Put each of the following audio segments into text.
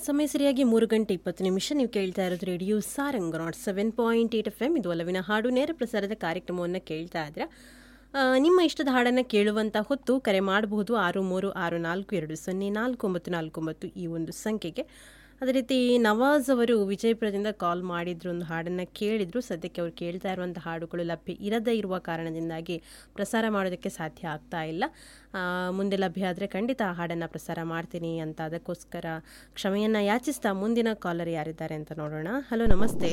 ಸಮಯ ಸರಿಯಾಗಿ ಮೂರು ಗಂಟೆ ಇಪ್ಪತ್ತು ನಿಮಿಷ ನೀವು ಕೇಳ್ತಾ ಇರೋದು radio Sarang nought seven point eight F M ಇದು ಒಲವಿನ ಹಾಡು ನೇರ ಪ್ರಸಾರದ ಕಾರ್ಯಕ್ರಮವನ್ನು ಕೇಳ್ತಾ ಇದ್ರೆ ಆ, ನಿಮ್ಮ ಇಷ್ಟದ ಹಾಡನ್ನು ಕೇಳುವಂಥ ಹೊತ್ತು ಕರೆ ಮಾಡಬಹುದು ಆರು ಮೂರು ಆರು ನಾಲ್ಕು ಎರಡು ಸೊನ್ನೆ ನಾಲ್ಕು ಒಂಬತ್ತು ನಾಲ್ಕು ಒಂಬತ್ತು ಈ ಒಂದು ಸಂಖ್ಯೆಗೆ ಅದೇ ರೀತಿ ನವಾಜ್ ಅವರು ವಿಜಯಪುರದಿಂದ ಕಾಲ್ ಮಾಡಿದ್ರು ಒಂದು ಹಾಡನ್ನು ಕೇಳಿದ್ರು ಸದ್ಯಕ್ಕೆ ಅವ್ರು ಕೇಳ್ತಾ ಇರುವಂಥ ಹಾಡುಗಳು ಲಭ್ಯ ಇರದೇ ಇರುವ ಕಾರಣದಿಂದಾಗಿ ಪ್ರಸಾರ ಮಾಡೋದಕ್ಕೆ ಸಾಧ್ಯ ಆಗ್ತಾ ಇಲ್ಲ ಆ, ಮುಂದೆ ಲಭ್ಯ ಆದರೆ ಖಂಡಿತ ಆ ಹಾಡನ್ನು ಪ್ರಸಾರ ಮಾಡ್ತೀನಿ ಅಂತ ಅದಕ್ಕೋಸ್ಕರ ಕ್ಷಮೆಯನ್ನು ಯಾಚಿಸ್ತಾ ಮುಂದಿನ ಕಾಲರ್ ಯಾರಿದ್ದಾರೆ ಅಂತ ನೋಡೋಣ ಹಲೋ ನಮಸ್ತೆ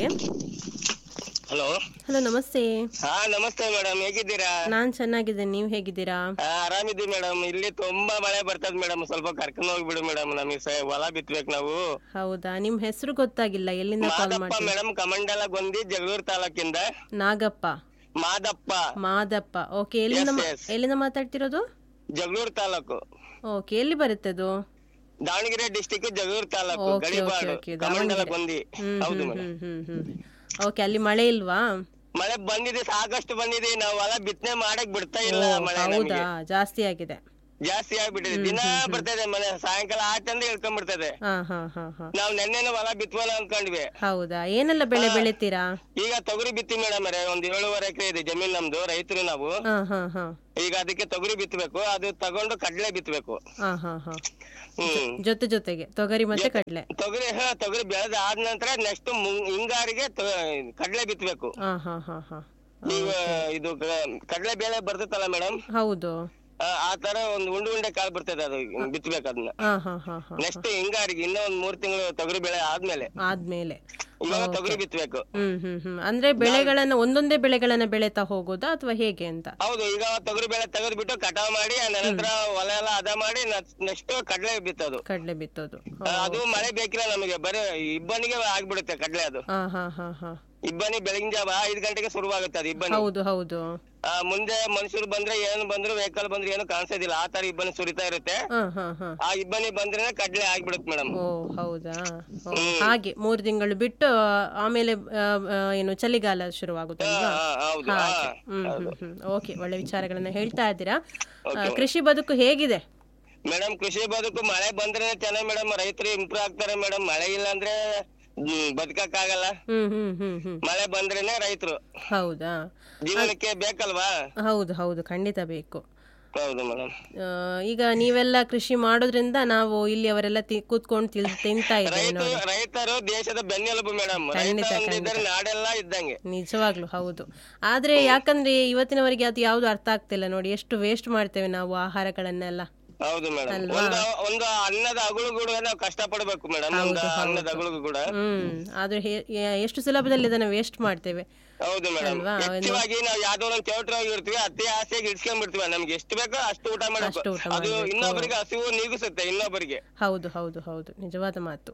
ಹಲೋ ಹಲೋ ನಮಸ್ತೆ ಹಾ ನಮಸ್ತೆ ಮೇಡಮ್ ಹೇಗಿದ್ದೀರಾ ನಾನು ಚೆನ್ನಾಗಿದ್ದೇನೆ ನೀವು ಹೇಗಿದ್ದೀರಾ ಆ, ಆರಾಮಿದ್ದೀವಿ ಮೇಡಮ್ ಇಲ್ಲಿ ತುಂಬಾ ಮಳೆ ಬರ್ತದ ಮೇಡಮ್ ಸ್ವಲ್ಪ ಕರ್ಕೊಂಡು ಹೋಗ್ಬಿಡು ಮೇಡಮ್ ನಮಗೆ ಸ ಹೊಲ ಬಿತ್ಬೇಕು ನಾವು ಹೌದಾ ನಿಮ್ಮ ಹೆಸರು ಗೊತ್ತಾಗಿಲ್ಲ ಎಲ್ಲಿಂದ ಕಾಲ್ ಮಾದಪ್ಪ ಮಾಡಿ ಮೇಡಮ್ ಕಮಂಡಲ ಗೊಂದಿ ಜಗಳೂರು ತಾಲೂಕಿಂದ ನಾಗಪ್ಪ ಮಾದಪ್ಪ ಮಾದಪ್ಪ ಓಕೆ ಎಲ್ಲಿಂದ ಮಾ- Yes, yes. ಎಲ್ಲಿಂದ ಮಾತಾಡ್ತಿರೋದು ಜಗಳೂರು ತಾಲೂಕು ಓಕೆ ಎಲ್ಲಿ ಬರುತ್ತೆ ಅದು Davanagere district Jagalur taluk okay okay Gadipadu okay Kamandala Davanagere Gondi hmm ಹೌದು hmm madam hmm hmm hmm okay ಅಲ್ಲಿ ಮಳೆ ಇಲ್ವಾ ಮಳೆ ಬಂದಿದೆ ಸಾಕಷ್ಟು ಬಂದಿದೆ ನಾವು ಹೊಲ ಬಿತ್ತನೆ ಮಾಡಕ್ ಬಿಡ್ತಾ ಇಲ್ಲ ಓ, ಮಳೆ ಹೌದಾ ನಮಗೆ ಜಾಸ್ತಿ ಆಗಿದೆ ಜಾಸ್ತಿ ಆಗ್ಬಿಟ್ಟಿದೆ ದಿನ ಬರ್ತದೆ ಮಳೆ ಸಾಯಂಕಾಲ ಆತಂದ್ರೆ ಇಳ್ಕೊಂಡ್ಬಿಡ್ತದೆ ಹಾ ಹಾ ಹಾ ಹಾ ನಾವ್ ನೆನ್ನೆನ ಹೊಲ ಬಿತ್ವಲ್ಲ ಅನ್ಕೊಂಡ್ವಿ ಹೌದಾ ಏನೆಲ್ಲ ಬೆಳೆ ಬೆಳಿತೀರಾ ಈಗ ತೊಗರಿ ಬಿತ್ತಿ ಮೇಡಮ್ ಅವರೇ ಒಂದ್ ಏಳುವರೆ ಎಕರೆ ಇದೆ ಜಮೀನ್ ನಮ್ದು ರೈತರು ನಾವು ಹಾ ಹಾ ಹಾ ಈಗ ಅದಕ್ಕೆ ತೊಗರಿ ಬಿತ್ತಬೇಕು ಅದು ತಗೊಂಡು ಕಡ್ಲೆ ಬಿತ್ತಬೇಕು ಹಾ ಹಾ ಹಾ ಹ್ಮ್ ಜೊತೆ ಜೊತೆಗೆ ತೊಗರಿ ಮತ್ತೆ ಕಡಲೆ ತೊಗರಿ ಹಾ ತೊಗರಿ ಬೆಳೆದ ಆದ ನಂತರ ನೆಕ್ಸ್ಟ್ ಹಿಂಗಾರಿಗೆ ತೊ- ಕಡ್ಲೆ ಬಿತ್ತಬೇಕು ಹಾ ಹಾ ಹಾ ಹಾ ಈಗ ಇದು ಕ- ಕಡ್ಲೆ ಬೇಳೆ ಬರ್ತೈತಲ್ಲ ಮೇಡಮ್ ಹೌದು ಆ ತರ ಒಂದ್ ಉಂಡೆ ಉಂಡೆ ಕಾಳು ಬರ್ತದೆ ಅದು ಬಿತ್ತಬೇಕು ಅದನ್ನ ಹಾ ಹಾ ಹಾ ಹಾ ನೆಕ್ಸ್ಟ್ ಹಿಂಗಾರಿಗೆ ಇನ್ನೂ ಒಂದ್ ಮೂರ್ ತಿಂಗಳು ತೊಗರಿ ಬೆಳೆ ಆದ್ಮೇಲೆ ಆದ್ಮೇಲೆ ಇವಾಗ ತೊಗರಿ ಬಿತ್ತಬೇಕು ಹ್ಮ್ ಹ್ಮ್ ಹ್ಮ್ ಅಂದ್ರೆ ಬೆಳೆಗಳನ್ನ ಒಂದೊಂದೇ ಬೆಳೆಗಳನ್ನ ಬೆಳೆತಾ ಹೋಗೋದಾ ಅಥವಾ ಹೇಗೆ ಅಂತ ಹೌದು ಈಗ ತೊಗರಿ ಬೆಳೆ ತೆಗೆದು ಬಿಟ್ಟು ಕಟಾವ್ ಮಾಡಿ ಆ ನಂತರ ಹೊಲ ಎಲ್ಲ ಹದ ಮಾಡಿ ನೆಕ್ಸ್ಟ್ ಕಡ್ಲೆ ಬಿತ್ತೋದು ಕಡಲೆ ಬಿತ್ತೋದು ಆ, ಅದು ಮಳೆ ಬೇಕಿಲ್ಲ ನಮಗೆ ಬರೀ ಇಬ್ಬನಿಗೆ ಆಗ್ಬಿಡುತ್ತೆ ಕಡ್ಲೆ ಅದು ಹಾ ಹಾ ಹಾ ಹಾ ಇಬ್ಬನಿ ಬೆಳಗಿನ ಜಾವ ಐದ್ ಗಂಟೆಗೆ ಶುರುವಾಗುತ್ತೆ ಅದು ಇಬ್ಬನಿ ಹೌದು ಹೌದು ಆ, ಮುಂದೆ ಮನುಷ್ಯರು ಬಂದ್ರೆ ಏನು ಬಂದ್ರು ವೆಹಿಕಲ್ ಬಂದ್ರೆ ಏನು ಕಾಣಿಸೋದಿಲ್ಲ ಆ ತರ ಇಬ್ಬನಿ ಸುರಿತಾ ಇರುತ್ತೆ ಹಾ ಹಾ ಹಾ ಆ ಇಬ್ಬನಿ ಬಂದ್ರೆ ಕಡ್ಲೆ ಆಗ್ಬಿಡುತ್ತೆ ಮೇಡಮ್ ಓ ಹೌದಾ ಓ, ಹಾಗೆ ಮೂರು ತಿಂಗಳು ಬಿಟ್ಟು ಆಮೇಲೆ ಆ, ಆ, ಏನು ಚಳಿಗಾಲ ಶುರುವಾಗುತ್ತಲ್ವಾ ಹೌದು ಆ, ಹಾಗೆ ಹ್ಮ್ ಹ್ಮ್ ಹ್ಮ್ ಓಕೆ ಒಳ್ಳೆ ವಿಚಾರಗಳನ್ನ ಹೇಳ್ತಾ ಇದ್ದೀರಾ ಆ, ಕೃಷಿ ಬದುಕು ಹೇಗಿದೆ ಮೇಡಮ್ ಕೃಷಿ ಬದುಕು ಮಳೆ ಬಂದ್ರೆ ಚೆನ್ನಾಗಿ ಮೇಡಮ್ ರೈತರು ಇಂಪ್ರೂವ್ ಆಗ್ತಾರೆ ಮೇಡಮ್ ಮಳೆ ಇಲ್ಲ ಅಂದ್ರೆ ಹ್ಮ್, ಬದುಕಕ್ಕಾಗಲ್ಲ ಹ್ಮ್ ಹ್ಮ್ ಹ್ಮ್ ಹ್ಮ್ ಮಳೆ ಬಂದ್ರೇನೆ ರೈತರು ಹೌದಾ ಜೀವನಕ್ಕೆ ಬೇಕಲ್ವಾ ಹೌದು ಹೌದು ಖಂಡಿತ ಬೇಕು ಹೌದು ಮೇಡಮ್ ಆ, ಈಗ ನೀವೆಲ್ಲ ಕೃಷಿ ಮಾಡೋದ್ರಿಂದ ನಾವು ಇಲ್ಲಿ ಅವರೆಲ್ಲ ತಿ- ಕೂತ್ಕೊಂಡು ತಿಲ್ ತಿಂತಾ ಇದ್ದೇವೆ ರೈತ ನೋಡಿ ರೈತರು ದೇಶದ ಬೆನ್ನೆಲುಬು ಮೇಡಮ್ ರೈತ ಒಂದಿದ್ದರೆ ನಾಡೆಲ್ಲ ಇದ್ದಂಗೆ ನಿಜವಾಗ್ಲು ಹೌದು ಆದ್ರೆ ಯಾಕಂದ್ರೆ ಇವತ್ತಿನವರೆಗೆ ಅದು ಯಾವ್ದು ಅರ್ಥ ಆಗ್ತಿಲ್ಲ ನೋಡಿ ಎಷ್ಟು ವೇಸ್ಟ್ ಮಾಡ್ತೇವೆ ನಾವು ಆಹಾರಗಳನ್ನೆಲ್ಲ ಹೌದು ಮೇಡಮ್ ಒಂದು ಒಂದು ಅನ್ನದ ಅಗುಳು ಕೂಡ ನಾವು ಕಷ್ಟ ಪಡ್ಬೇಕು ಮೇಡಮ್ ಒಂದು ಅನ್ನದ ಅಗುಳು ಕೂಡ ಹ್ಮ್ ಆದ್ರೆ ಹೇ- ಎ- ಎಷ್ಟು ಸುಲಭದಲ್ಲಿ ಇದನ್ನ ವೇಸ್ಟ್ ಮಾಡ್ತೇವೆ ಹೌದು ಮೇಡಮ್ ಅಲ್ವಾ? ಹೆಚ್ಚಿವಾಗಿ ನಾವು ಯಾವ್ದೋ ಒಂದು ಚೌಟ್ರಾಗಿ ಇರ್ತೀವಿ ಅತಿ ಆಸೆಗೆ ಇಡ್ಸ್ಕೊಂಡ್ಬಿಡ್ತೀವಿ ನಮ್ಗೆ ಎಷ್ಟು ಬೇಕೋ ಅಷ್ಟು ಊಟ ಮಾಡಬೇಕು ಅಷ್ಟು ಊಟ ಅದು ಇನ್ನೊಬ್ಬರಿಗೆ ಹಸಿವು ನೀಗಿಸುತ್ತೆ ಇನ್ನೊಬ್ಬರಿಗೆ ಹೌದು ಹೌದು ಹೌದು ನಿಜವಾದ ಮಾತು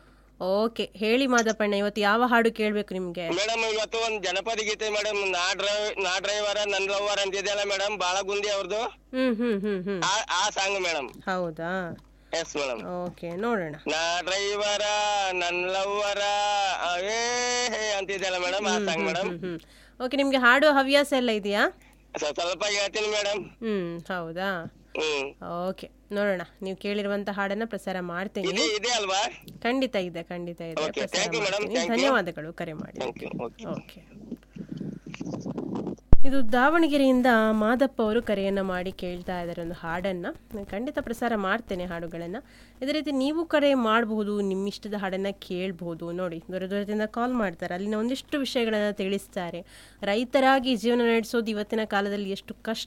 ಓಕೆ ಹೇಳಿ ಮಾದಪ್ಪಣ್ಣ ಇವತ್ತು ಯಾವ ಹಾಡು ಕೇಳ್ಬೇಕು ನಿಮ್ಗೆ ಮೇಡಮ್ ಇವತ್ತು ಒಂದು ಜನಪದ ಗೀತೆ ಮೇಡಮ್ ನಾ ಡ್ರೈವ್ ನಾ ಡ್ರೈವರ ನನ್ ಲವರ್ ಅಂತಿದೆಯಲ್ಲ ಮೇಡಮ್ ಬಾಳಗುಂದಿ ಅವ್ರದ್ದು ಹ್ಮ್ ಹ್ಮ್ ಹ್ಮ್ ಹ್ಮ್ ಆ ಆ ಸಾಂಗ್ ಮೇಡಮ್ ಹೌದಾ ಎಸ್ ಮೇಡಮ್ ಓಕೆ ನೋಡೋಣ ನಾ ಡ್ರೈವರ ನನ್ ಲವ್ವರ ಏ ಹೇ ಅಂತಿದೆಯಲ್ಲ ಮೇಡಮ್ ಆ song madam hmm hmm okay ನಿಮ್ಗೆ ಹಾಡು ಹವ್ಯಾಸ ಎಲ್ಲ ಇದೆಯಾ ಸ್ವಲ್ಪ ಹೇಳ್ತೀನಿ ಮೇಡಮ್ ಹ್ಮ್ ಹೌದಾ ಹ್ಮ್ ಓಕೆ ನೋಡೋಣ ನೀವು ಕೇಳಿರುವಂತ ಹಾಡನ್ನ ಪ್ರಸಾರ ಮಾಡ್ತೀನಿ ಇದೆ ಇದೆ ಅಲ್ವಾ ಖಂಡಿತ ಇದೆ ಖಂಡಿತ ಇದೆ Okay, ಪ್ರಸಾರ thank you madam, ಮಾಡ್ತೀನಿ. thank you. ಧನ್ಯವಾದಗಳು ಕರೆ ಮಾಡಿ ಥ್ಯಾಂಕ್ ಯು ಓಕೆ ಓಕೆ ಇದು ದಾವಣಗೆರೆಯಿಂದ ಮಾದಪ್ಪ ಅವರು ಕರೆಯನ್ನು ಮಾಡಿ ಕೇಳ್ತಾ ಇದ್ದಾರೆ ಒಂದು ಹಾಡನ್ನು ನಾನು ಖಂಡಿತ ಪ್ರಸಾರ ಮಾಡ್ತೇನೆ ಹಾಡುಗಳನ್ನು ಇದೇ ರೀತಿ ನೀವು ಕರೆ ಮಾಡಬಹುದು ನಿಮ್ಮ ಇಷ್ಟದ ಹಾಡನ್ನು ಕೇಳಬಹುದು ನೋಡಿ ದೂರ ದೂರದಿಂದ ಕಾಲ್ ಮಾಡ್ತಾರೆ ಅಲ್ಲಿನ ಒಂದಿಷ್ಟು ವಿಷಯಗಳನ್ನು ತಿಳಿಸ್ತಾರೆ ರೈತರಾಗಿ ಜೀವನ ನಡೆಸೋದು ಇವತ್ತಿನ ಕಾಲದಲ್ಲಿ ಎಷ್ಟು ಕಷ್ಟ